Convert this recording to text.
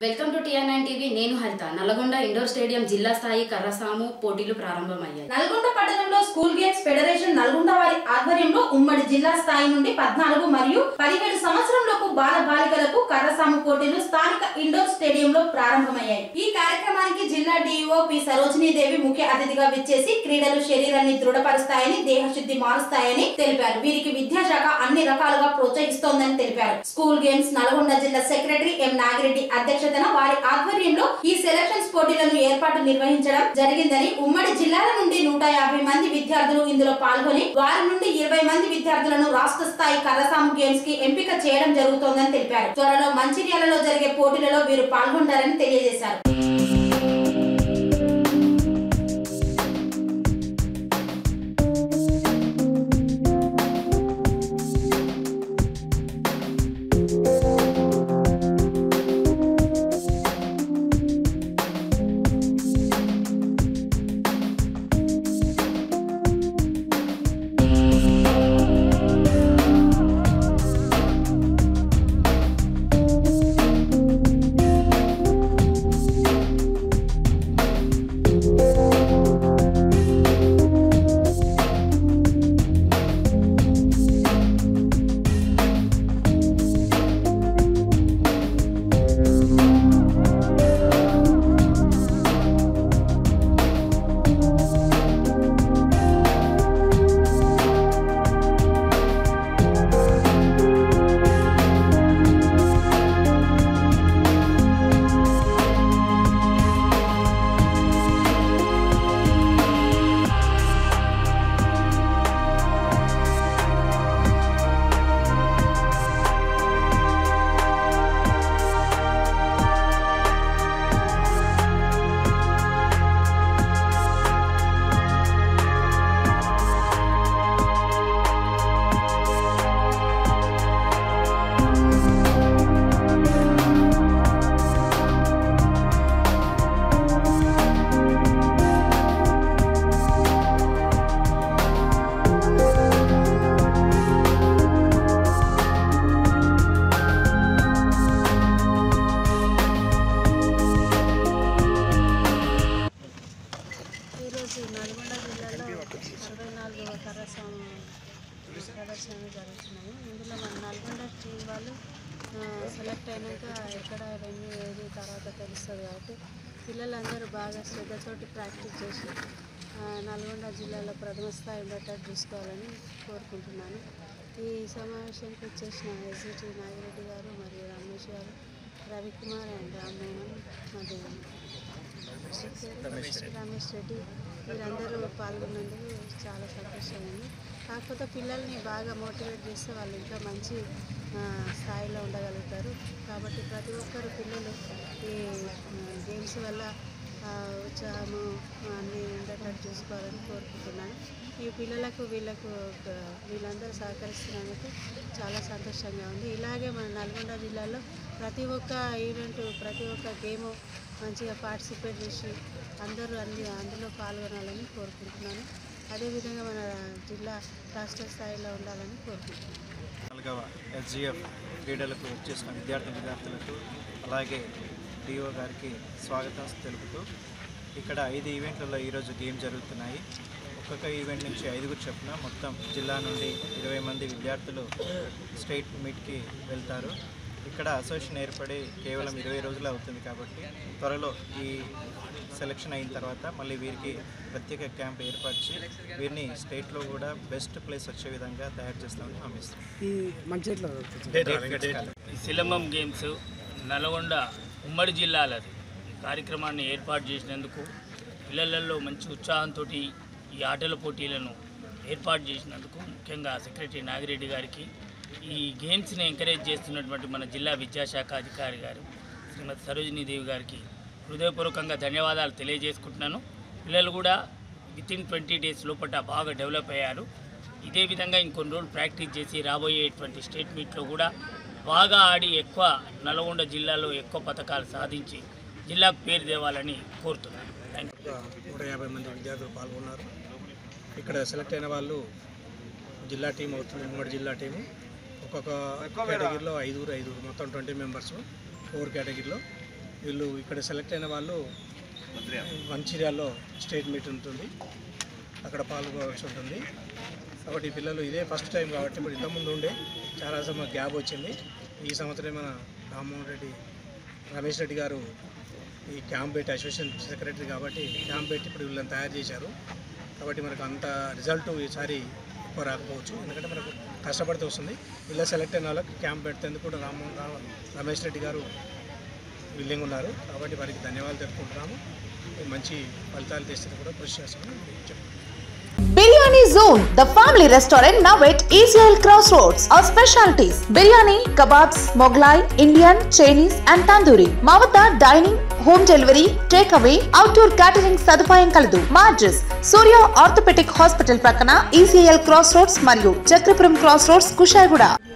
welcome to TR nine TV నేను Haritha Nalgonda indoor stadium జిల్లా స్థాయి కర్రసాము పోటీలు ప్రారంభమయ్యాయి నల్గొండ పట్టణంలో స్కూల్ గేమ్స్ ఫెడరేషన్ నల్గొండ వారి ఆధ్వర్యంలో ఉమ్మడి జిల్లా స్థాయి నుండి పద్నాలుగు మరియు పదిహేడు సంవత్సరంలోపు బాల బాలికలకు కర్రసాము పోటీలు స్థానిక ఇండోర్ స్టేడియంలో ప్రారంభమయ్యాయి ఈ కార్యక్రమానికి జిల్లా డిఇఓ పి సరోజినీదేవి ముఖ్య అతిథిగా విచ్చేసి క్రీడలు శరీరాన్ని దృఢపరుస్తాయని దేహశుద్ధి మారుస్తాయని తెలిపారు వీరికి విద్యాశాఖ అన్ని రకాలుగా ప్రోత్సహిస్తోందని తెలిపారు స్కూల్ గేమ్స్ నల్గొండ జిల్లా సెక్రటరీ ఎం నాగిరెడ్డి అధ్యక్షతన వారి ఆధ్వర్యంలో ఈ సెలక్షన్స్ పోటీలను ఏర్పాటు నిర్వహించడం జరిగిందని ఉమ్మడి జిల్లాల నుండి నూట యాభై మంది విద్యార్థులు ఇందులో పాల్గొని వారి నుండి ఇరవై మంది విద్యార్థులను రాష్ట్ర స్థాయి కర్రసాము గేమ్స్ కి ఎంపిక చేయడం జరుగుతోందని తెలిపారు త్వరలో మంచిర్యాలలో జరిగే పోటీలలో వీరు పాల్గొంటారని తెలియజేశారు ఈరోజు నల్గొండ జిల్లాలో అరవై నాలుగవ కరసం ప్రదర్శనలు జరుగుతున్నాయి ఇందులో మన నల్గొండ టీం వాళ్ళు ఆ, సెలెక్ట్ అయినాక ఎక్కడ వెన్యూ ఏది తర్వాత తెలుస్తుంది కాబట్టి పిల్లలందరూ బాగా శ్రద్ధతోటి ప్రాక్టీస్ చేసి ఆ, నల్గొండ జిల్లాలో ప్రథమ స్థాయి ఉండేటట్టు చూసుకోవాలని కోరుకుంటున్నాను ఈ సమావేశానికి వచ్చేసిన ఎస్జిటి నాగిరెడ్డి గారు మరియు రమేష్ గారు రవికుమార్ అండ్ రామ్మోహన్ మరియు రమేష్ రెడ్డి వీరందరూ పాల్గొన్నందుకు చాలా సంతోషంగా ఉంది కాకపోతే పిల్లల్ని బాగా మోటివేట్ చేస్తే వాళ్ళు ఇంకా మంచి ఆ, స్థాయిలో ఉండగలుగుతారు కాబట్టి ప్రతి ఒక్కరు పిల్లలు ఈ గేమ్స్ వల్ల ఆ, ఉత్సాహము అన్నీ ఉండేటట్టు చూసుకోవాలని కోరుకుంటున్నాను ఈ పిల్లలకు వీళ్ళకు ఒక- వీళ్ళందరూ సహకరిస్తున్నందుకు చాలా సంతోషంగా ఉంది ఇలాగే మన నల్గొండ జిల్లాలో ప్రతి ఒక్క ఈవెంట్ ప్రతి ఒక్క గేమ్ మంచిగా పార్టిసిపేట్ చేసి అందరూ అన్ని అందులో పాల్గొనాలని కోరుకుంటున్నాను అదేవిధంగా మన జిల్లా రాష్ట్ర స్థాయిలో ఉండాలని కోరుకుంటున్నాను నాలుగవ ఎస్జిఎఫ్ క్రీడలకు వచ్చేసిన విద్యార్థి విద్యార్థులకు అలాగే డిఓ గారికి స్వాగతం తెలుపుతూ ఇక్కడ ఐదు ఈవెంట్లలో ఈరోజు గేమ్ జరుగుతున్నాయి ఒక్కొక్క ఈవెంట్ నుంచి ఐదుగురు చొప్పున మొత్తం జిల్లా నుండి ఇరవై మంది విద్యార్థులు స్టేట్ మీట్కి వెళ్తారు ఇక్కడ అసోసియేషన్ ఏర్పడి కేవలం ఇరవై రోజులు అవుతుంది కాబట్టి త్వరలో ఈ సెలక్షన్ అయిన తర్వాత మళ్ళీ వీరికి ప్రత్యేక క్యాంప్ ఏర్పరిచి వీరిని స్టేట్లో కూడా బెస్ట్ ప్లేస్ వచ్చే విధంగా తయారు చేస్తామని హామీస్తాం ఈ మంచిట్లో ఈ సిలంబం గేమ్స్ నల్గొండ ఉమ్మడి జిల్లాలది ఈ కార్యక్రమాన్ని ఏర్పాటు చేసినందుకు పిల్లలలో మంచి ఉత్సాహంతో ఈ ఆటల పోటీలను ఏర్పాటు చేసినందుకు ముఖ్యంగా సెక్రటరీ నాగిరెడ్డి గారికి ఈ గేమ్స్ని ఎంకరేజ్ చేస్తున్నటువంటి మన జిల్లా విద్యాశాఖ అధికారి గారు శ్రీమతి సరోజినీదేవి గారికి హృదయపూర్వకంగా ధన్యవాదాలు తెలియజేసుకుంటున్నాను పిల్లలు కూడా విత్ ఇన్ ట్వంటీ డేస్ లోపల బాగా డెవలప్ అయ్యారు ఇదే విధంగా ఇంకొన్ని రోజులు ప్రాక్టీస్ చేసి రాబోయేటువంటి స్టేట్ మీట్లో కూడా బాగా ఆడి ఎక్కువ నల్గొండ జిల్లాలో ఎక్కువ పథకాలు సాధించి జిల్లాకు పేరు తేవాలని కోరుతున్నాను థ్యాంక్ యూ నూట యాభై మంది విద్యార్థులు పాల్గొన్నారు ఇక్కడ సెలెక్ట్ అయిన వాళ్ళు జిల్లా టీం అవుతుంది ఉమ్మడి జిల్లా టీము ఒక్కొక్క కేటగిరీలో ఐదుగురు ఐదుగురు మొత్తం ట్వంటీ మెంబర్స్ ఫోర్ కేటగిరీలో వీళ్ళు ఇక్కడ సెలెక్ట్ అయిన వాళ్ళు మంచిర్యాలలో స్టేట్ మీట్ ఉంటుంది అక్కడ పాల్గొనవలసి ఉంటుంది కాబట్టి ఈ పిల్లలు ఇదే ఫస్ట్ టైం కాబట్టి ఇప్పుడు ఇంతకుముందు ఉండే చాలా సమయం గ్యాప్ వచ్చింది ఈ సంవత్సరం మన రామ్మోహన్ రెడ్డి రమేష్ రెడ్డి గారు ఈ క్యాంప్ పెట్టి అసోసియేషన్ సెక్రటరీ కాబట్టి క్యాంప్ పెట్టి ఇప్పుడు వీళ్ళని తయారు చేశారు కాబట్టి మనకు అంత రిజల్ట్ ఈసారి ఎక్కువ రాకపోవచ్చు ఎందుకంటే మనకు కష్టపడితే వస్తుంది ఇలా సెలెక్ట్ అయిన వాళ్ళకి క్యాంప్ పెట్టేందుకు కూడా రామ్మోహన్ రావు రమేష్ రెడ్డి గారు విల్లింగ్ ఉన్నారు కాబట్టి వారికి ధన్యవాదాలు తెలుపుకుంటున్నాము మంచి ఫలితాలు తెస్తే కూడా కృషి చేస్తామని చెప్తున్నాను biryani zone the family restaurant now at ECIL cross roads our specialities biryani kebabs Mughlai Indian Chinese and tandoori మా వద్ద dining home delivery take away outdoor catering సదుపాయం కలదు మా అడ్రస్ సూర్య ఆర్థోపెటిక్ హాస్పిటల్ ప్రక్కన ఈసీఎల్ క్రాస్ రోడ్స్ మరియు చక్రపురం క్రాస్ రోడ్స్ కుషాయిగూడ